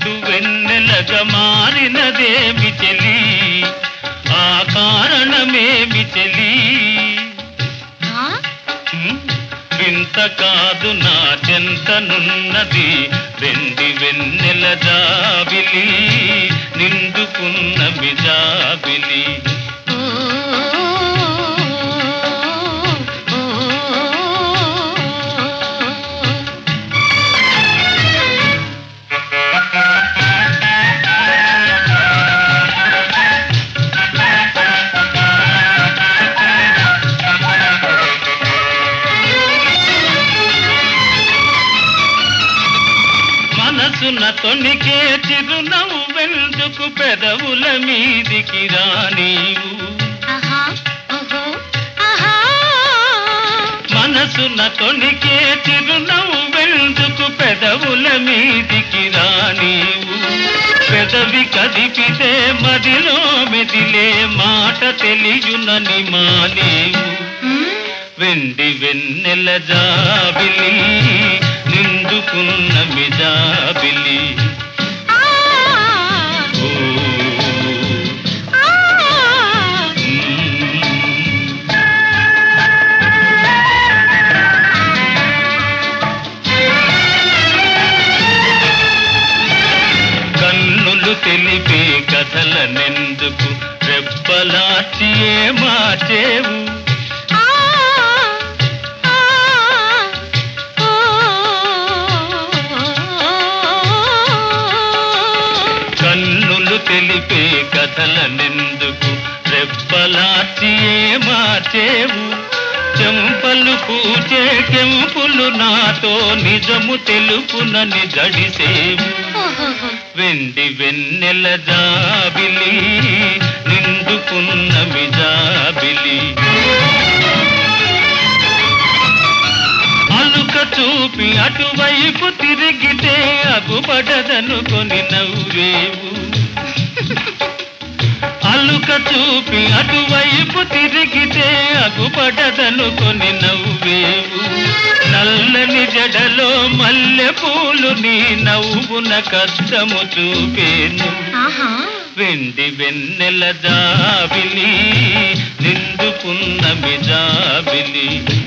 నిండు వెన్నెలగా మారినదేమి చెలి ఆ కారణమేమి చెలి ఆ? హ్మ్? వింత కాదు నా చెంతనున్నది వెండి వెన్నెల జాబిలి నిండుకున్న మిజాబిలి ఓ, ఓ, ఓ. మనసున తొణికే చిరునవ్వు వెందుకు పెదవుల మీదికి రానీవు ఆహా, ఓహో, ఆహా. మనసున తొణికే చిరునవ్వు వెందుకు పెదవుల మీదికి రానీవు పెదవి కదిపితే మదిలో మెదిలే మాట తెలియునని మానేవు హ్మ్? వెండి వెన్నెల జాబిలి నిండుకున్న మిజాబిలి ఆ, ఓ, ఆ. మ్మ్. కన్నులు తెలిపే కథలనెందుకు రెప్పలాచి ఏ మార్చేవు ఆ, ఆ, ఓ. కన్నులు తెలిపే కథలనెందుకు రెప్పలాచి ఏ మార్చేవు చెంపలు పూచే కెంపులు నాతో నిజము తెలుపునని జడిసేవు ఓహోహో. వెండి వెన్నెల జాబిలి నిండుకున్న మిజాబిలి అలుక చూపి అటువైపు తిరిగితే అగుపడదనుకొని నవ్వేవు అలుక చూపి అటువైపు తిరిగితే అగుపడదనుకొని నవ్వేవు నల్లని జడలో మల్లె పూలు నీ నవ్వున కష్టము చూపేను ఆహా వెండి వెన్నెల జాబిలి నిండుకున్న మిజాబిలి